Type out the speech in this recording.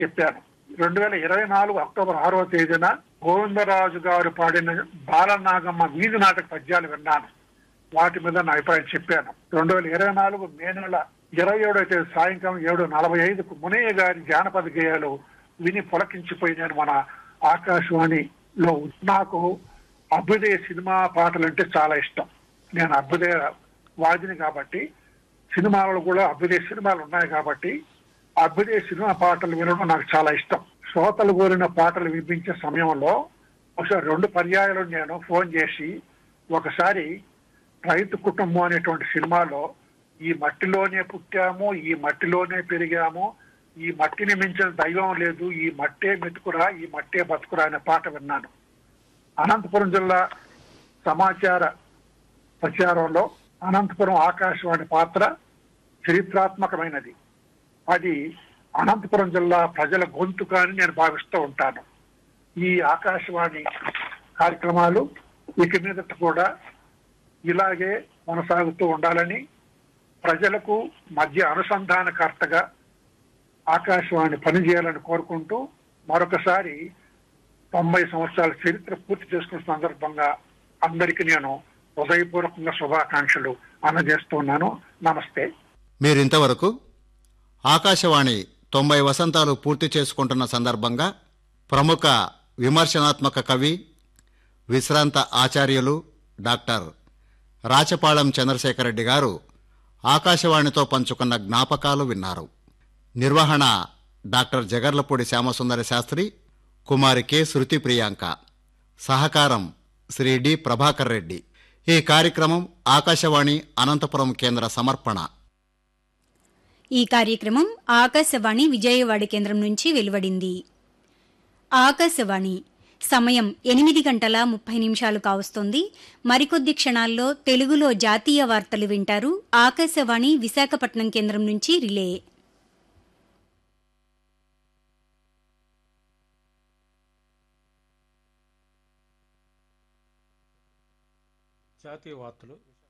చెప్పాను రెండు వేల ఇరవై నాలుగు అక్టోబర్ ఆరవ తేదీన గోవిందరాజు గారు పాడిన బాలనాగమ్మ వీధి నాటక పద్యాలు విన్నాను వాటి మీద నా అభిప్రాయం చెప్పాను రెండు వేల ఇరవై నాలుగు మే నెల ఇరవై ఏడో తేదీ సాయంకాలం ఏడు నలభై ఐదుకు మునయ్య గారి జానపద గేయాలు విని పులకించిపోయి నేను మన ఆకాశవాణిలో నాకు అభ్యుదయ సినిమా పాటలు అంటే చాలా ఇష్టం నేను అభ్యుదయ వాదిని కాబట్టి సినిమాలలో కూడా అభ్యుదయ సినిమాలు ఉన్నాయి కాబట్టి అభ్యుదయ సినిమా పాటలు వినడం నాకు చాలా ఇష్టం శ్రోతలు కోరిన పాటలు వినిపించే సమయంలో ఒకసారి రెండు పర్యాయాలు నేను ఫోన్ చేసి ఒకసారి రైతు కుటుంబం అనేటువంటి సినిమాలో ఈ మట్టిలోనే పుట్టాము ఈ మట్టిలోనే పెరిగాము ఈ మట్టిని మించిన దైవం లేదు ఈ మట్టే మెతుకురా ఈ మట్టే బతుకురా అనే పాట విన్నాను అనంతపురం జిల్లా సమాచార ప్రచారంలో అనంతపురం ఆకాశవాణి పాత్ర చరిత్రాత్మకమైనది అది అనంతపురం జిల్లా ప్రజల గొంతుక అని నేను భావిస్తూ ఉంటాను ఈ ఆకాశవాణి కార్యక్రమాలు ఇక మీదట కూడా ఇలాగే కొనసాగుతూ ఉండాలని ప్రజలకు మధ్య అనుసంధానకర్తగా ఆకాశవాణి పనిచేయాలని కోరుకుంటూ మరొకసారి తొంభై సంవత్సరాల చరిత్ర పూర్తి చేసుకున్న సందర్భంగా అందరికీ నేను హృదయపూర్వకంగా శుభాకాంక్షలు అందజేస్తున్నాను నమస్తే మీరింతవరకు ఆకాశవాణి తొంభై వసంతాలు పూర్తి చేసుకుంటున్న సందర్భంగా ప్రముఖ విమర్శనాత్మక కవి విశ్రాంత ఆచార్యులు డాక్టర్ రాచపాళెం చంద్రశేఖర్ రెడ్డి గారు ఆకాశవాణితో పంచుకున్న జ్ఞాపకాలు విన్నారు నిర్వహణ డాక్టర్ జగర్లపూడి శ్యామసుందర శాస్త్రి కుమారి కె శృతి ప్రియాంక సహకారం శ్రీ డి ప్రభాకర్ రెడ్డి ఈ కార్యక్రమం ఆకాశవాణి అనంతపురం కేంద్ర సమర్పణ ఈ కార్యక్రమం ఆకాశవాణి విజయవాడ కేంద్రం నుంచి వెలువడింది ఆకాశవాణి సమయం ఎనిమిది గంటల ముప్పై నిమిషాలు కావస్తోంది మరికొద్ది క్షణాల్లో తెలుగులో జాతీయ వార్తలు వింటారు ఆకాశవాణి విశాఖపట్నం కేంద్రం నుంచి రిలే జాతీయ వార్తలు